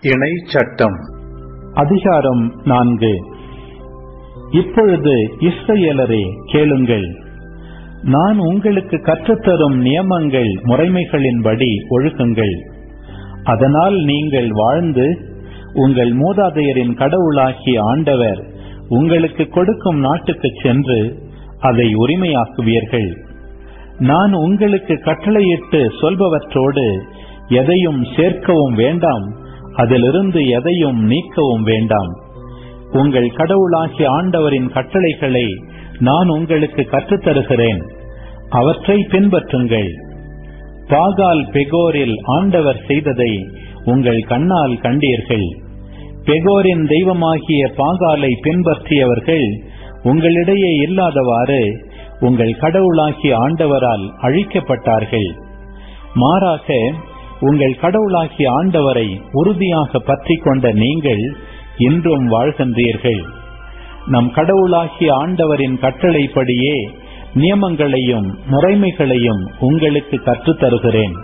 இணை சட்டம் அதிகாரம் நான்கு இப்பொழுது இஸ்ரவேலரே கேளுங்கள் நான் உங்களுக்கு கற்றுத்தரும் நியமங்கள் முறைமைகளின்படி ஒழுகுங்கள் அதனால் நீங்கள் வாழ்ந்து உங்கள் மூதாதையரின் கடவுளாகிய ஆண்டவர் உங்களுக்கு கொடுக்கும் நாட்டுக்கு சென்று அதை உரிமையாக்குவீர்கள் நான் உங்களுக்கு கட்டளையிட்டு சொல்பவற்றோடு எதையும் சேர்க்கவும் வேண்டாம் அதிலிருந்து எதையும் நீக்கவும் வேண்டாம் உங்கள் கடவுளாகிய ஆண்டவரின் கட்டளைகளை நான் உங்களுக்கு கற்றுத்தருகிறேன் அவற்றை பின்பற்றுங்கள் பாகால் பெகோரில் ஆண்டவர் செய்ததை உங்கள் கண்ணால் கண்டீர்கள் பெகோரின் தெய்வமாகிய பாகாலை பின்பற்றியவர்கள் உங்களிடையே இல்லாதவாறு உங்கள் கடவுளாகிய ஆண்டவரால் அழிக்கப்பட்டார்கள் மாறாக உங்கள் கடவுளாகிய ஆண்டவரை உறுதியாக பற்றி கொண்ட நீங்கள் இன்றும் வாழ்கின்றீர்கள் நம் கடவுளாகிய ஆண்டவரின் கட்டளைப்படியே நியமங்களையும் முறைமைகளையும் உங்களுக்கு கற்றுத்தருகிறேன்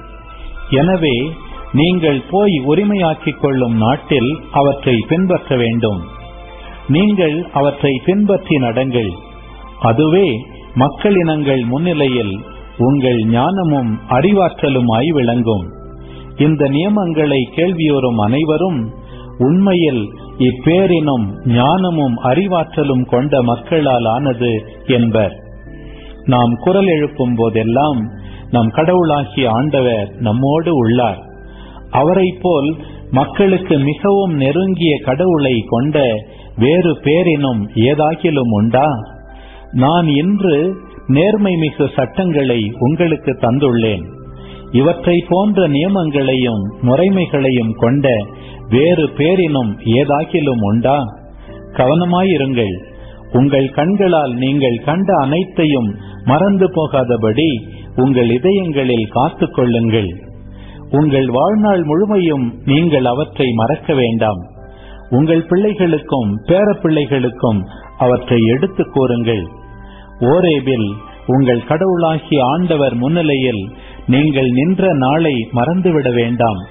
எனவே நீங்கள் போய் உரிமையாக்கிக் கொள்ளும் நாட்டில் அவற்றை பின்பற்ற வேண்டும் நீங்கள் அவற்றை பின்பற்றி நடங்கள் அதுவே மக்களினங்கள் முன்னிலையில் உங்கள் ஞானமும் அறிவாற்றலுமாய் விளங்கும் இந்த நியமங்களை கேள்வியோரும் அனைவரும் உண்மையில் இப்பேரினும் ஞானமும் அறிவாற்றலும் கொண்ட மக்களால் ஆனது என்பர் நாம் குரல் எழுப்பும் போதெல்லாம் நம் கடவுளாகிய ஆண்டவர் நம்மோடு உள்ளார் அவரைப் போல் மக்களுக்கு மிகவும் நெருங்கிய கடவுளை கொண்ட வேறு பேரினும் ஏதாகிலும் உண்டா நான் இன்று நேர்மை மிகு சட்டங்களை உங்களுக்கு தந்துள்ளேன் இவற்றை போன்ற நியமங்களையும் முறைமைகளையும் கொண்ட வேறு பேரினும் ஏதாகிலும் உண்டா கவனமாயிருங்கள் உங்கள் கண்களால் நீங்கள் கண்ட அனைத்தையும் மறந்து போகாதபடி உங்கள் இதயங்களில் காத்துக் கொள்ளுங்கள் உங்கள் வாழ்நாள் முழுமையும் நீங்கள் அவற்றை மறக்க வேண்டாம் உங்கள் பிள்ளைகளுக்கும் பேரப்பிள்ளைகளுக்கும் அவற்றை எடுத்துக் கூறுங்கள் ஓரேபில் உங்கள் கடவுளாகிய ஆண்டவர் முன்னிலையில் நீங்கள் நின்ற நாளை மறந்துவிட வேண்டாம்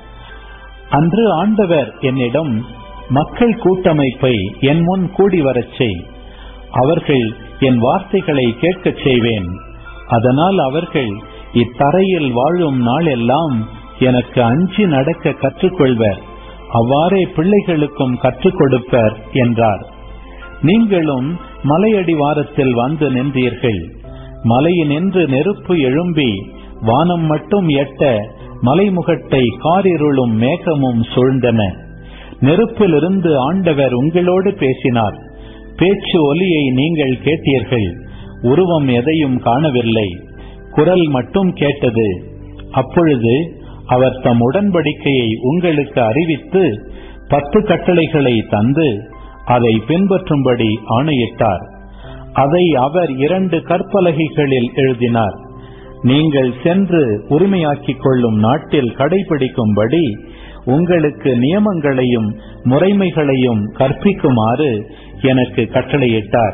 அன்று ஆண்டவர் என்னிடம் மக்கள் கூட்டமைப்பை என் முன் கூடி வரச் செய் அவர்கள் என் வார்த்தைகளை கேட்கச் செய்வேன் அதனால் அவர்கள் இத்தரையில் வாழும் நாளெல்லாம் எனக்கு அஞ்சி நடக்க கற்றுக்கொள்வர் அவ்வாறே பிள்ளைகளுக்கும் கற்றுக் கொடுப்பர் என்றார் நீங்களும் மலையடிவாரத்தில் வந்து நின்றீர்கள் மலையினின்று நெருப்பு எழும்பி வானம் மட்டும் எட்ட மலைமுகட்டை காரிருளும் மேகமும் சூழ்ந்தன நெருப்பிலிருந்து ஆண்டவர் உங்களோடு பேசினார் பேச்சு ஒலியை நீங்கள் கேட்டீர்கள் உருவம் எதையும் காணவில்லை குரல் மட்டும் கேட்டது அப்பொழுது அவர் தம் உடன்படிக்கையை உங்களுக்கு அறிவித்து பத்து கட்டளைகளை தந்து அதை பின்பற்றும்படி ஆணையிட்டார் அதை அவர் இரண்டு கற்பலகைகளில் எழுதினார் நீங்கள் சென்று உரிமையாக்கிக் கொள்ளும் நாட்டில் கடைபிடிக்கும்படி உங்களுக்கு நியமங்களையும் முறைமைகளையும் கற்பிக்குமாறு எனக்கு கட்டளையிட்டார்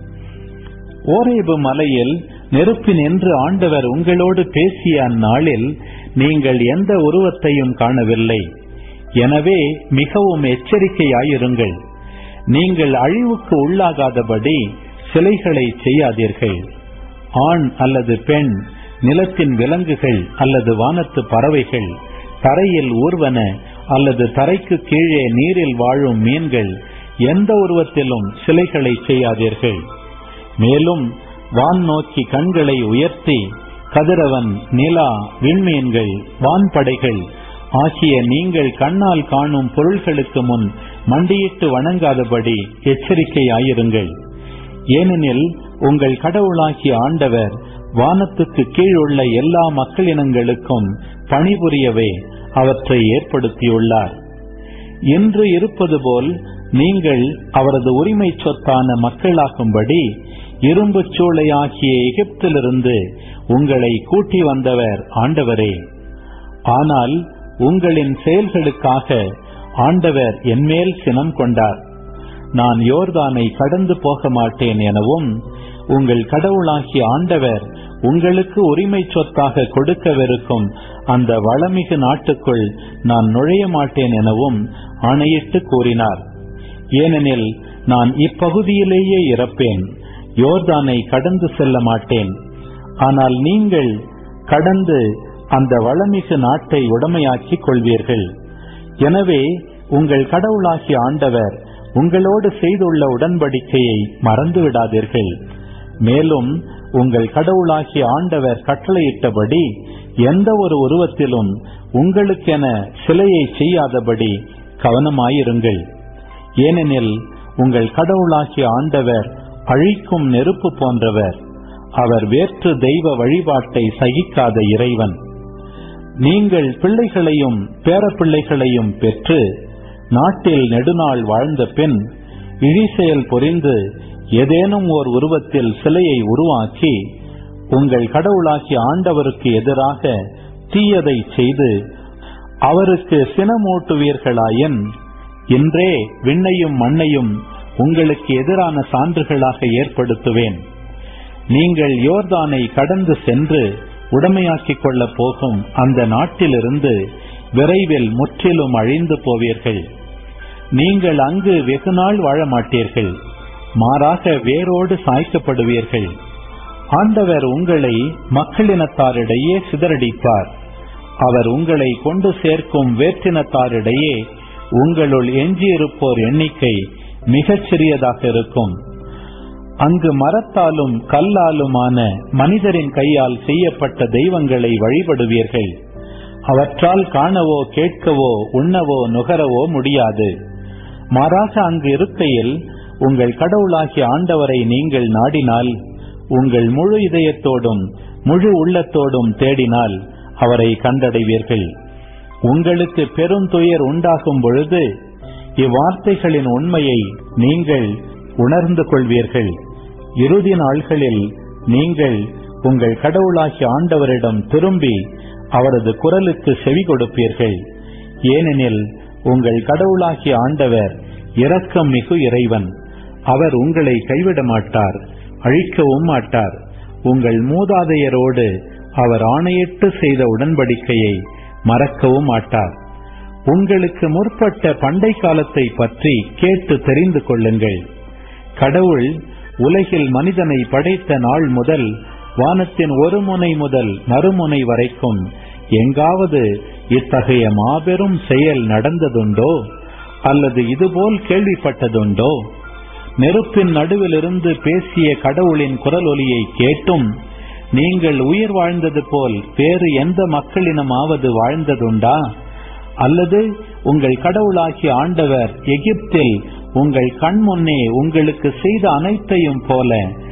ஓரேபு மலையில் நெருப்பினின்று ஆண்டவர் உங்களோடு பேசிய அந்நாளில் நீங்கள் எந்த உருவத்தையும் காணவில்லை எனவே மிகவும் எச்சரிக்கையாயிருங்கள் நீங்கள் அழிவுக்கு உள்ளாகாதபடி சிலைகளை செய்யாதீர்கள் ஆண் அல்லது பெண் நிலத்தின் விலங்குகள் அல்லது வானத்து பறவைகள் தரையில் ஊர்வன அல்லது தரைக்கு கீழே நீரில் வாழும் மீன்கள் எந்த உருவத்திலும் சிலைகளை செய்யாதீர்கள் மேலும் வான் நோக்கி கண்களை உயர்த்தி கதிரவன் நிலா விண்மீன்கள் வான்படைகள் ஆகிய நீங்கள் கண்ணால் காணும் பொருள்களுக்கு முன் மண்டியிட்டு வணங்காதபடி எச்சரிக்கையாயிருங்கள் ஏனெனில் உங்கள் கடவுளாகிய ஆண்டவர் வானத்துக்கு கீழுள்ள எல்லா மக்களினங்களுக்கும் பணிபுரியவே அவற்றை ஏற்படுத்தியுள்ளார் இன்று இருப்பது போல் நீங்கள் அவரது உரிமை சொத்தான மக்களாகும்படி இரும்பு சூளையாகிய எகிப்திலிருந்து உங்களை கூட்டி வந்தவர் ஆண்டவரே ஆனால் உங்களின் செயல்களுக்காக ஆண்டவர் என்மேல் சினம் கொண்டார் நான் யோர்தானை கடந்து போக மாட்டேன் எனவும் உங்கள் கடவுளாகிய ஆண்டவர் உங்களுக்கு உரிமை சொத்தாக கொடுக்கவிருக்கும் அந்த வளமிகு நாட்டுக்குள் நான் நுழைய மாட்டேன் எனவும் ஆணையிட்டு கூறினார் ஏனெனில் நான் இப்பகுதியிலேயே இறப்பேன் யோர்தானை கடந்து செல்ல மாட்டேன் ஆனால் நீங்கள் கடந்து அந்த வளமிகு நாட்டை உடமையாக்கிக் கொள்வீர்கள் எனவே உங்கள் கடவுளாகிய ஆண்டவர் உங்களோடு செய்துள்ள உடன்படிக்கையை மறந்து விடாதீர்கள் மேலும் உங்கள் கடவுளாகிய ஆண்டவர் கட்டளையிட்டபடி எந்த ஒரு உருவத்திலும் உங்களுக்கென சிலையை செய்யாதபடி கவனமாயிருங்கள் ஏனெனில் உங்கள் கடவுளாகிய ஆண்டவர் அழிக்கும் நெருப்பு போன்றவர் அவர் வேற்று தெய்வ வழிபாட்டை சகிக்காத இறைவன் நீங்கள் பிள்ளைகளையும் பேரப்பிள்ளைகளையும் பெற்று நாட்டில் நெடுநாள் வாழ்ந்த பின் இழிசெயல் புரிந்து ஏதேனும் ஓர் உருவத்தில் சிலையை உருவாக்கி உங்கள் கடவுளாகிய ஆண்டவருக்கு எதிராக தீயதை செய்து அவருக்கு சினமூட்டுவீர்களாயின் இன்றே விண்ணையும் மண்ணையும் உங்களுக்கு எதிரான சான்றுகளாக ஏற்படுத்துவேன் நீங்கள் யோர்தானை கடந்து சென்று உடமையாக்கிக் கொள்ளப் போகும் அந்த நாட்டிலிருந்து விரைவில் முற்றிலும் அழிந்து போவீர்கள் நீங்கள் அங்கு வெகுநாள் வாழ மாட்டீர்கள் மாறாக வேரோடு சாய்க்கப்படுவீர்கள் ஆண்டவர் உங்களை மக்களினத்தாரிடையே சிதறடிப்பார் அவர் உங்களை கொண்டு சேர்க்கும் வேற்றினத்தாரிடையே உங்களுள் எஞ்சியிருப்போர் எண்ணிக்கை மிகச் சிறியதாக இருக்கும் அங்கு மரத்தாலும் கல்லாலுமான மனிதரின் கையால் செய்யப்பட்ட தெய்வங்களை வழிபடுவீர்கள் அவற்றால் காணவோ கேட்கவோ உண்ணவோ நுகரவோ முடியாது மாறாக அங்கு இருக்கையில் உங்கள் கடவுளாகிய ஆண்டவரை நீங்கள் நாடினால் உங்கள் முழு இதயத்தோடும் முழு உள்ளத்தோடும் தேடினால் அவரை கண்டடைவீர்கள் உங்களுக்கு பெருந்துயர் உண்டாகும் பொழுது இவ்வார்த்தைகளின் உண்மையை நீங்கள் உணர்ந்து கொள்வீர்கள் இறுதி நாள்களில் நீங்கள் உங்கள் கடவுளாகிய ஆண்டவரிடம் திரும்பி அவரது குரலுக்கு செவி கொடுப்பீர்கள் ஏனெனில் உங்கள் கடவுளாகிய ஆண்டவர் இரக்கம் மிகு இறைவன் அவர் உங்களை கைவிட மாட்டார் அழிக்கவும் மாட்டார் உங்கள் மூதாதையரோடு அவர் ஆணையிட்டு செய்த உடன்படிக்கையை மறக்கவும் மாட்டார் உங்களுக்கு முற்பட்ட பண்டை காலத்தை பற்றி கேட்டு தெரிந்து கொள்ளுங்கள் கடவுள் உலகில் மனிதனை படைத்த நாள் முதல் வானத்தின் ஒரு முனை முதல் மறுமுனை வரைக்கும் எங்காவது இத்தகைய மாபெரும் செயல் நடந்ததுண்டோ அல்லது இதுபோல் கேள்விப்பட்டதுண்டோ நெருப்பின் நடுவிலிருந்து பேசிய கடவுளின் குரல் ஒலியை கேட்டும் நீங்கள் உயிர் வாழ்ந்தது போல் வேறு எந்த மக்களினமாவது வாழ்ந்ததுண்டா அல்லது உங்கள் கடவுளாகிய ஆண்டவர் எகிப்தில் உங்கள் கண் முன்னே உங்களுக்கு செய்த அனைத்தையும் போல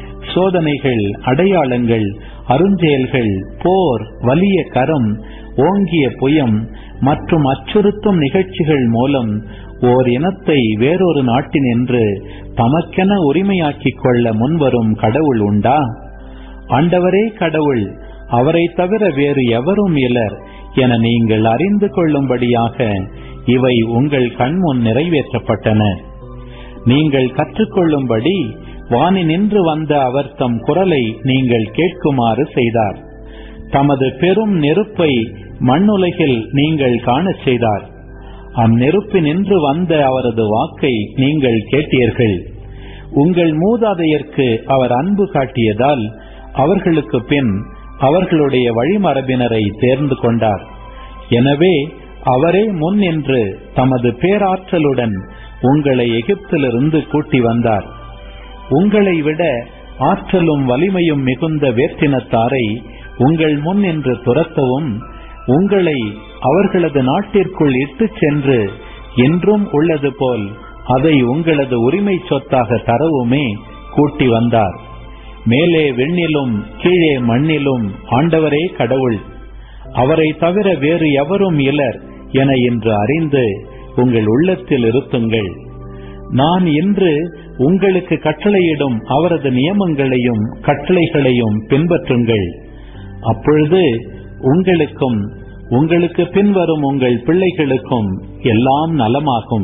சோதனைகள் அடையாளங்கள் அருஞ்செயல்கள் போர் வலிய கரம் ஓங்கிய புயம் மற்றும் அச்சுறுத்தும் நிகழ்ச்சிகள் மூலம் ஓர் இனத்தை வேறொரு நாட்டினின்று தமக்கென உரிமையாக்கிக் கொள்ள முன்வரும் கடவுள் உண்டா ஆண்டவரே கடவுள் அவரை தவிர வேறு எவரும் இலர் என நீங்கள் அறிந்து கொள்ளும்படியாக இவை உங்கள் கண்முன் நிறைவேற்றப்பட்டன நீங்கள் கற்றுக்கொள்ளும்படி வானி நின்று வந்த அவர் தம் குரலை நீங்கள் கேட்குமாறு செய்தார் தமது பெரும் நெருப்பை மண்ணுலகில் நீங்கள் காணச் செய்தார் அந்நெருப்பினின்று வந்த அவரது வாக்கை நீங்கள் கேட்டீர்கள் உங்கள் மூதாதையர்க்கு அவர் அன்பு காட்டியதால் அவர்களுக்கு பின் அவர்களுடைய வழிமரபினரை தேர்ந்து கொண்டார் எனவே அவரே முன் நின்று தமது பேராற்றலுடன் உங்களை எகிப்திலிருந்து கூட்டி வந்தார் உங்களை விட ஆற்றலும் வலிமையும் மிகுந்த வேற்றினத்தாரை உங்கள் முன் நின்று துரத்தவும் உங்களை அவர்களது நாட்டிற்குள் இட்டுச் சென்று என்றும் உள்ளது போல் அதை உங்களது உரிமை சொத்தாக தரவுமே கூட்டி வந்தார் மேலே விண்ணிலும் கீழே மண்ணிலும் ஆண்டவரே கடவுள் அவரை தவிர வேறு எவரும் இலர் என இன்று அறிந்து உங்கள் உள்ளத்தில் இருத்துங்கள் நான் இன்று உங்களுக்கு கட்டளையிடும் அவரது நியமங்களையும் கட்டளைகளையும் பின்பற்றுங்கள் அப்பொழுது உங்களுக்கும் உங்களுக்கு பின்வரும் உங்கள் பிள்ளைகளுக்கும் எல்லாம் நலமாகும்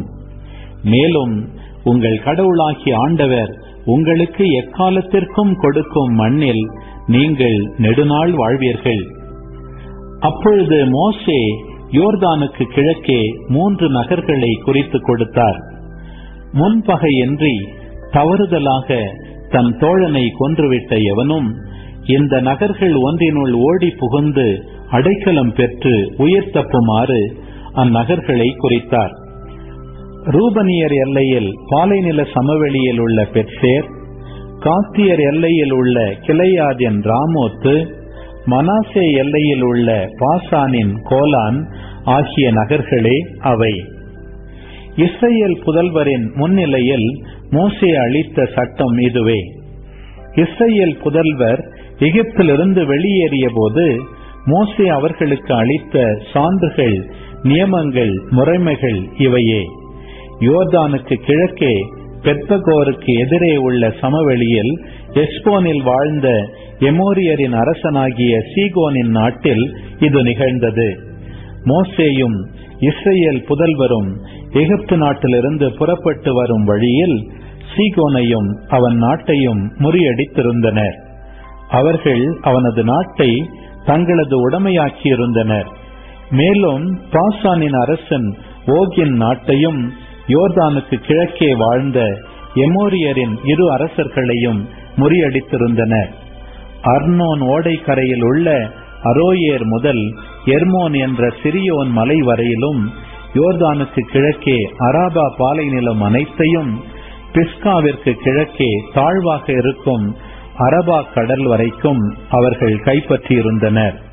மேலும் உங்கள் கடவுளாகிய ஆண்டவர் உங்களுக்கு எக்காலத்திற்கும் கொடுக்கும் மண்ணில் நீங்கள் நெடுநாள் வாழ்வீர்கள் அப்பொழுது மோசே யோர்தானுக்கு கிழக்கே மூன்று நகர்களை குறித்து கொடுத்தார் முன்பகையின்றி தவறுதலாக தன் தோழனை கொன்றுவிட்ட எவனும் இந்த நகர்கள் ஒன்றினுள் ஓடி புகுந்து அடைக்கலம் பெற்று உயிர் தப்புமாறு அந்நகர்களை குறித்தார் ரூபனியர் எல்லையில் பாலைநில சமவெளியில் உள்ள பெட்சேர் காத்தியர் எல்லையில் உள்ள கிளையாதின் ராமோத்து மனாசே எல்லையில் உள்ள பாசானின் கோலான் ஆகிய நகர்களே அவை இஸ்ரேல் புதல்வரின் முன்னிலையில் மோசே அளித்த சட்டம் இதுவே இஸ்ரேல் புதல்வர் எகிப்திலிருந்து வெளியேறிய போது மோசே அவர்களுக்கு அளித்த சான்றுகள் நியமங்கள் முறைமைகள் இவையே யோர்தானுக்கு கிழக்கே பெத்தகோருக்கு எதிரே உள்ள சமவெளியில் எஸ்போனில் வாழ்ந்த எமோரியரின் அரசனாகிய சீகோனின் நாட்டில் இது நிகழ்ந்தது மோசேயும் இஸ்ரேல் புதல்வரும் எகிப்து நாட்டிலிருந்து புறப்பட்டு வரும் வழியில் சீகோனையும் அவன் நாட்டையும் முறியடித்திருந்தனர் அவர்கள் அவனது நாட்டை தங்களது உடமையாக்கியிருந்தனர் மேலும் பாசானின் அரசன் ஓகின் நாட்டையும் யோர்தானுக்கு கிழக்கே வாழ்ந்த எமோரியரின் இரு அரசர்களையும் முறியடித்திருந்தனர் அர்னோன் ஓடைக்கரையில் உள்ள அரோயேர் முதல் எர்மோன் என்ற சிறியோன் மலை வரையிலும் யோர்தானுக்கு கிழக்கே அராபா பாலை நிலம் அனைத்தையும் பிஸ்காவிற்கு கிழக்கே தாழ்வாக இருக்கும் அரபா கடல் வரைக்கும் அவர்கள் கைப்பற்றியிருந்தனர்